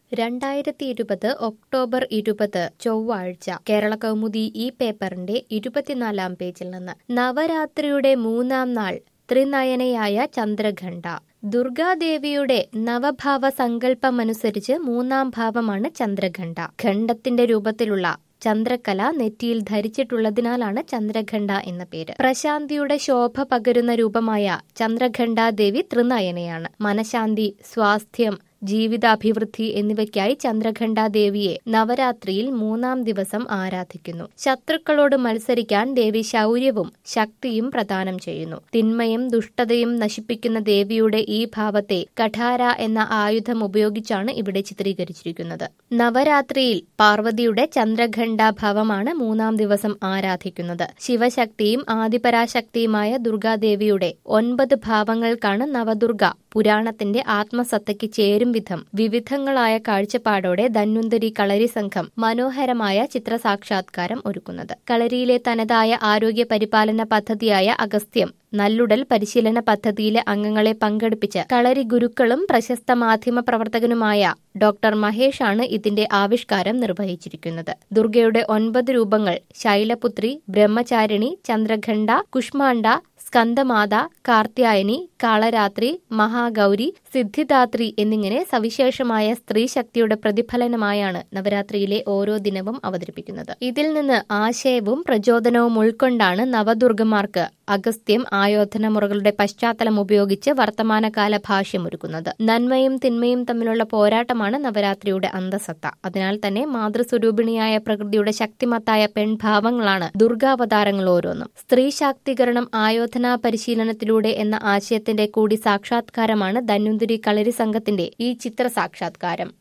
രണ്ടായിരത്തി ഇരുപത് ഒക്ടോബർ ഇരുപത് ചൊവ്വാഴ്ച കേരള കൗമുദി ഈ പേപ്പറിന്റെ ഇരുപത്തിനാലാം പേജിൽ നിന്ന് നവരാത്രിയുടെ മൂന്നാം നാൾ ത്രിനയനയായ ചന്ദ്രഘണ്ഠ ദുർഗാദേവിയുടെ നവഭാവ സങ്കല്പമനുസരിച്ച് മൂന്നാം ഭാവമാണ് ചന്ദ്രഘണ്ഠ ഖണ്ഡത്തിന്റെ രൂപത്തിലുള്ള ചന്ദ്രക്കല നെറ്റിയിൽ ധരിച്ചിട്ടുള്ളതിനാലാണ് ചന്ദ്രഘണ്ഠ എന്ന പേര് പ്രശാന്തിയുടെ ശോഭ പകരുന്ന രൂപമായ ചന്ദ്രഘണ്ഠാദേവി ത്രിനയനയാണ് മനഃശാന്തി സ്വാസ്ഥ്യം ജീവിതാഭിവൃദ്ധി എന്നിവയ്ക്കായി ചന്ദ്രഘണ്ഠാദേവിയെ നവരാത്രിയിൽ മൂന്നാം ദിവസം ആരാധിക്കുന്നു ശത്രുക്കളോട് മത്സരിക്കാൻ ദേവി ശൗര്യവും ശക്തിയും പ്രദാനം ചെയ്യുന്നു തിന്മയും ദുഷ്ടതയും നശിപ്പിക്കുന്ന ദേവിയുടെ ഈ ഭാവത്തെ കഠാര എന്ന ആയുധം ഉപയോഗിച്ചാണ് ഇവിടെ ചിത്രീകരിച്ചിരിക്കുന്നത് നവരാത്രിയിൽ പാർവതിയുടെ ചന്ദ്രഘണ്ഠാഭാവമാണ് മൂന്നാം ദിവസം ആരാധിക്കുന്നത് ശിവശക്തിയും ആദിപരാശക്തിയുമായ ദുർഗാദേവിയുടെ ഒൻപത് ഭാവങ്ങൾക്കാണ് നവദുർഗ പുരാണത്തിന്റെ ആത്മസത്തയ്ക്ക് ചേരും വിധം വിവിധങ്ങളായ കാഴ്ചപ്പാടോടെ ധന്വന്തരി കളരി സംഘം മനോഹരമായ ചിത്രസാക്ഷാത്കാരം ഒരുക്കുന്നത് കളരിയിലെ തനതായ ആരോഗ്യ പരിപാലന പദ്ധതിയായ അഗസ്ത്യം നല്ലുടൽ പരിശീലന പദ്ധതിയിലെ അംഗങ്ങളെ പങ്കെടുപ്പിച്ച് കളരി ഗുരുക്കളും പ്രശസ്ത മാധ്യമ പ്രവർത്തകനുമായ ഡോക്ടർ മഹേഷാണ് ഇതിന്റെ ആവിഷ്കാരം നിർവഹിച്ചിരിക്കുന്നത് ദുർഗയുടെ ഒൻപത് രൂപങ്ങൾ ശൈലപുത്രി ബ്രഹ്മചാരിണി ചന്ദ്രഖണ്ഡ കുഷ്മാണ്ഡ സ്കന്ദമാത കാർത്യായനി കാളരാത്രി മഹാഗൗരി സിദ്ധിദാത്രി എന്നിങ്ങനെ സവിശേഷമായ സ്ത്രീ ശക്തിയുടെ പ്രതിഫലനമായാണ് നവരാത്രിയിലെ ഓരോ ദിനവും അവതരിപ്പിക്കുന്നത് ഇതിൽ നിന്ന് ആശയവും പ്രചോദനവും ഉൾക്കൊണ്ടാണ് നവദുർഗമാർക്ക് അഗസ്ത്യം ആയോധന മുറകളുടെ പശ്ചാത്തലം ഉപയോഗിച്ച് വർത്തമാനകാല ഭാഷ്യമൊരുക്കുന്നത് നന്മയും തിന്മയും തമ്മിലുള്ള പോരാട്ടമാണ് നവരാത്രിയുടെ അന്തസത്ത അതിനാൽ തന്നെ മാതൃസ്വരൂപിണിയായ പ്രകൃതിയുടെ ശക്തിമത്തായ പെൺഭാവങ്ങളാണ് ദുർഗാവതാരങ്ങൾ ഓരോന്നും സ്ത്രീ ശാക്തീകരണം ആയോധനാ പരിശീലനത്തിലൂടെ എന്ന ആശയത്തിന്റെ കൂടി സാക്ഷാത്കാരമാണ് ധന്വന്തിരി കളരി സംഘത്തിന്റെ ഈ ചിത്ര സാക്ഷാത്കാരം